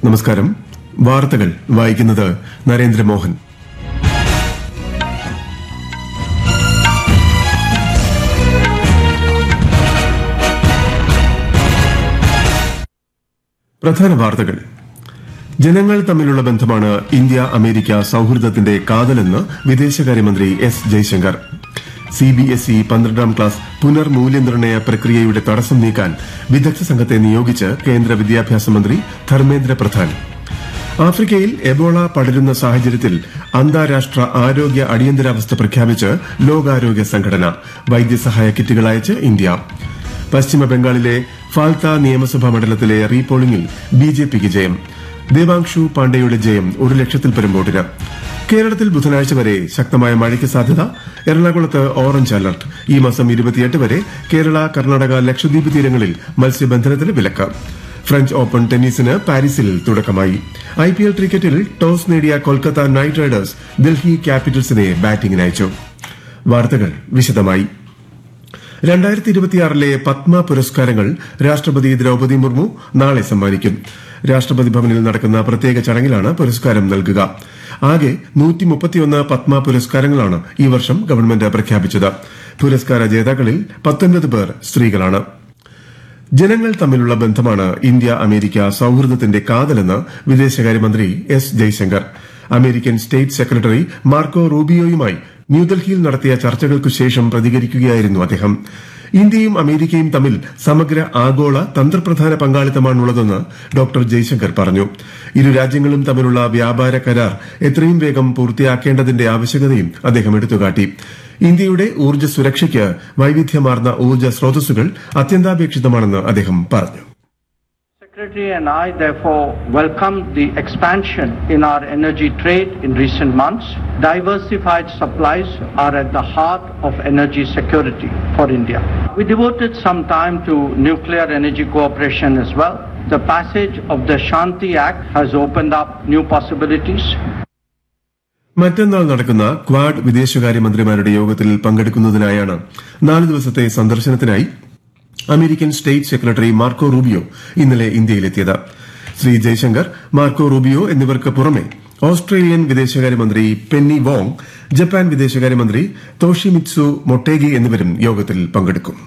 നമസ്കാരം വാർത്തകൾ വായിക്കുന്നത് നരേന്ദ്രമോഹൻ പ്രധാന വാർത്തകൾ ജനങ്ങൾ തമ്മിലുള്ള ബന്ധമാണ് ഇന്ത്യ അമേരിക്ക സൌഹൃദത്തിന്റെ കാതലെന്ന് വിദേശകാര്യമന്ത്രി എസ് ജയശങ്കർ സിബിഎസ്ഇ പന്ത്രണ്ടാം ക്ലാസ് പുനർമൂല്യനിർണ്ണയ പ്രക്രിയയുടെ തടസ്സം നീക്കാൻ വിദഗ്ധ സംഘത്തെ നിയോഗിച്ച് കേന്ദ്ര വിദ്യാഭ്യാസ മന്ത്രി ധർമ്മേന്ദ്ര പ്രധാൻ ആഫ്രിക്കയിൽ എബോള പടരുന്ന സാഹചര്യത്തിൽ അന്താരാഷ്ട്ര ആരോഗ്യ അടിയന്തരാവസ്ഥ പ്രഖ്യാപിച്ച് ലോകാരോഗ്യ സംഘടന വൈദ്യസഹായ കിറ്റുകൾ അയച്ച് ഇന്ത്യ പശ്ചിമ ബംഗാളിലെ ഫാൽത്ത നിയമസഭാ മണ്ഡലത്തിലെ റീപോളിംഗിൽ ബിജെപിക്ക് ജയം ദേവാംശു പാണ്ഡെയുടെ ജയം ഒരു ലക്ഷത്തിൽ പരം വോട്ടിന് കേരളത്തിൽ ബുധനാഴ്ച വരെ ശക്തമായ മഴയ്ക്ക് സാധ്യത എറണാകുളത്ത് ഓറഞ്ച് അലർട്ട് ഈ മാസം ഇരുപത്തിയെട്ട് വരെ കേരള കർണാടക ലക്ഷദ്വീപ് തീരങ്ങളിൽ മത്സ്യബന്ധനത്തിന് വിലക്ക് ഫ്രഞ്ച് ഓപ്പൺ ടെന്നീസിന് പാരീസിൽ തുടക്കമായി ഐ പി എൽ ക്രിക്കറ്റിൽ ടോസ് നേടിയ കൊൽക്കത്ത നൈറ്റ് റൈഡേഴ്സ് ഡൽഹി ക്യാപിറ്റൽസിനെ ബാറ്റിംഗിനയച്ചു വാർത്തകൾ വിശദമായി രണ്ടായിരത്തി ഇരുപത്തിയാറിലെ പത്മ പുരസ്കാരങ്ങൾ രാഷ്ട്രപതി ദ്രൌപതി മുർമു നാളെ സമ്മാനിക്കും രാഷ്ട്രപതി ഭവനിൽ നടക്കുന്ന പ്രത്യേക ചടങ്ങിലാണ് പുരസ്കാരം നൽകുക ആകെ നൂറ്റിമുപ്പത്തിയൊന്ന് പത്മ പുരസ്കാരങ്ങളാണ് ഈ വർഷം ഗവൺമെന്റ് പ്രഖ്യാപിച്ചത് പുരസ്കാര ജേതാക്കളിൽ പത്തൊൻപത് പേർ സ്ത്രീകളാണ് ജനങ്ങൾ തമ്മിലുള്ള ബന്ധമാണ് ഇന്ത്യ അമേരിക്ക സൌഹൃദത്തിന്റെ കാതലെന്ന് വിദേശകാര്യമന്ത്രി S Jaishankar American state secretary Marco റൂബിയോയുമായി ന്യൂഡൽഹിയിൽ നടത്തിയ ചർച്ചകൾക്കു ശേഷം പ്രതികരിക്കുകയായിരുന്നു അദ്ദേഹം ഇന്ത്യയും അമേരിക്കയും തമ്മിൽ സമഗ്ര ആഗോള തന്ത്രപ്രധാന പങ്കാളിത്തമാണുള്ളതെന്ന് ഡോക്ടർ ജയശങ്കർ പറഞ്ഞു ഇരു രാജ്യങ്ങളും തമ്മിലുള്ള വ്യാപാര കരാർ എത്രയും വേഗം പൂർത്തിയാക്കേണ്ടതിന്റെ ആവശ്യകതയും അദ്ദേഹം എടുത്തുകാട്ടി ഇന്ത്യയുടെ ഊർജ്ജ സുരക്ഷയ്ക്ക് വൈവിധ്യമാർന്ന ഊർജ്ജ സ്രോതസ്സുകൾ അത്യന്താപേക്ഷിതമാണെന്ന് അദ്ദേഹം പറഞ്ഞു Secretary and I therefore welcome the expansion in our energy trade in recent months. Diversified supplies are at the heart of energy security for India. We devoted some time to nuclear energy cooperation as well. The passage of the Shanti Act has opened up new possibilities. മറ്റന്നാൾ നടക്കുന്ന quad വിദേശകാര്യമന്ത്രിമാരുടെ യോഗത്തിൽ പങ്കെടുക്കുന്നതിനായാണ് നാല് ദിവസത്തെ സന്ദർശനത്തിനായി American state secretary Marco Rubio ഇന്നലെ ഇന്ത്യയിലെത്തിയത് Shri Jaishankar Marco Rubio എന്നിവർക്ക് പുറമെ ഓസ്ട്രേലിയൻ വിദേശകാര്യമന്ത്രി പെന്നി വോങ് ജപ്പാൻ വിദേശകാര്യമന്ത്രി തോഷിമിത്സു മൊട്ടേഗി എന്നിവരും യോഗത്തിൽ പങ്കെടുക്കും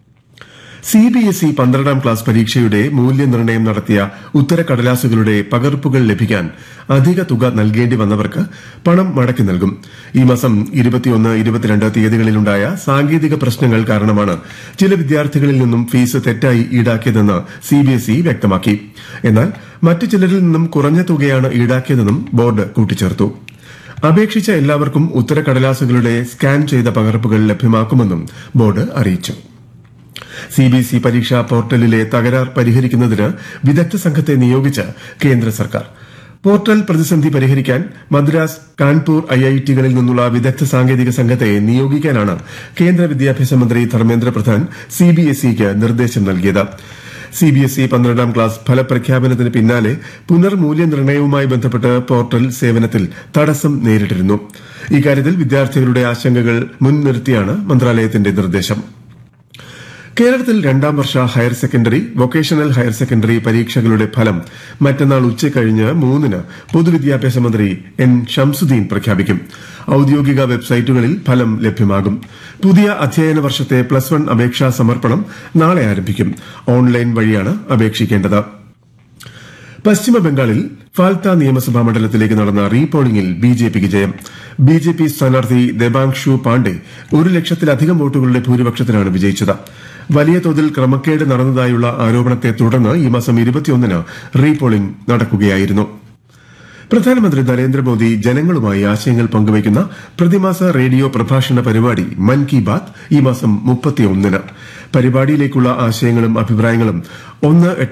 സിബിഎസ്ഇ പന്ത്രണ്ടാം ക്ലാസ് പരീക്ഷയുടെ മൂല്യനിർണ്ണയം നടത്തിയ ഉത്തരക്കടലാസുകളുടെ പകർപ്പുകൾ ലഭിക്കാൻ അധിക തുക നൽകേണ്ടി വന്നവർക്ക് പണം മടക്കി നൽകും ഈ മാസം ഇരുപത്തിയൊന്ന് ഇരുപത്തിരണ്ട് തീയതികളിലുണ്ടായ സാങ്കേതിക പ്രശ്നങ്ങൾ കാരണമാണ് ചില വിദ്യാർത്ഥികളിൽ നിന്നും ഫീസ് തെറ്റായി ഈടാക്കിയതെന്ന് സിബിഎസ്ഇ വ്യക്തമാക്കി എന്നാൽ മറ്റു ചിലരിൽ നിന്നും കുറഞ്ഞ തുകയാണ് ഈടാക്കിയതെന്നും ബോർഡ് കൂട്ടിച്ചേർത്തു അപേക്ഷിച്ച എല്ലാവർക്കും ഉത്തരക്കടലാസുകളുടെ സ്കാൻ ചെയ്ത പകർപ്പുകൾ ലഭ്യമാക്കുമെന്നും ബോർഡ് അറിയിച്ചു സിബിഎസ്ഇ പരീക്ഷാ പോർട്ടലിലെ തകരാർ പരിഹരിക്കുന്നതിന് വിദഗ്ധ സംഘത്തെ നിയോഗിച്ച് കേന്ദ്ര സർക്കാർ പോർട്ടൽ പ്രതിസന്ധി പരിഹരിക്കാൻ മദ്രാസ് കാൺപൂർ ഐഐടികളിൽ നിന്നുള്ള വിദഗ്ധ സാങ്കേതിക സംഘത്തെ നിയോഗിക്കാനാണ് കേന്ദ്ര വിദ്യാഭ്യാസ മന്ത്രി ധർമ്മേന്ദ്ര പ്രധാൻ സിബിഎസ്ഇക്ക് നിർദ്ദേശം നൽകിയത് സിബിഎസ്ഇ പന്ത്രണ്ടാം ക്ലാസ് ഫലപ്രഖ്യാപനത്തിന് പിന്നാലെ പുനർമൂല്യനിർണ്ണയവുമായി ബന്ധപ്പെട്ട് പോർട്ടൽ സേവനത്തിൽ തടസ്സം നേരിട്ടിരുന്നു ഇക്കാര്യത്തിൽ വിദ്യാർത്ഥികളുടെ ആശങ്കകൾ മുൻനിർത്തിയാണ് മന്ത്രാലയത്തിന്റെ നിർദ്ദേശം കേരളത്തിൽ രണ്ടാം വർഷ higher secondary vocational higher secondary പരീക്ഷകളുടെ ഫലം മറ്റന്നാൾ ഉച്ചകഴിഞ്ഞ് മൂന്നിന് പൊതുവിദ്യാഭ്യാസ മന്ത്രി എൻ ഷംസുദ്ദീൻ പ്രഖ്യാപിക്കും ഔദ്യോഗിക വെബ്സൈറ്റുകളിൽ ഫലം ലഭ്യമാകും പുതിയ അധ്യയന വർഷത്തെ പ്ലസ് വൺ അപേക്ഷാ സമർപ്പണം നാളെ ആരംഭിക്കും ഓൺലൈൻ വഴിയാണ് അപേക്ഷിക്കേണ്ടത് പശ്ചിമ ബംഗാളിൽ ഫാൽത്ത നിയമസഭാ മണ്ഡലത്തിലേക്ക് നടന്ന റീപോളിംഗിൽ ബി ജെ പിക്ക് ജയം ബി ജെ പി സ്ഥാനാർത്ഥി ദേബാങ്ഷു പാണ്ഡെ ഒരു ലക്ഷത്തിലധികം വോട്ടുകളുടെ ഭൂരിപക്ഷത്തിനാണ് വിജയിച്ചത് വലിയ തോതിൽ ക്രമക്കേട് നടന്നതായുള്ള ആരോപണത്തെ തുടർന്ന് ഈ മാസം ഇരുപത്തിയൊന്നിന് റീപോളിംഗ് നടക്കുകയായിരുന്നു പ്രധാനമന്ത്രി നരേന്ദ്രമോദി ജനങ്ങളുമായി ആശയങ്ങൾ പങ്കുവയ്ക്കുന്ന പ്രതിമാസ റേഡിയോ പ്രഭാഷണ പരിപാടി മൻ കി ബാത് ഈ മാസം മുപ്പത്തിയൊന്നിന് പരിപാടിയിലേക്കുള്ള ആശയങ്ങളും അഭിപ്രായങ്ങളും ഒന്ന് എട്ട്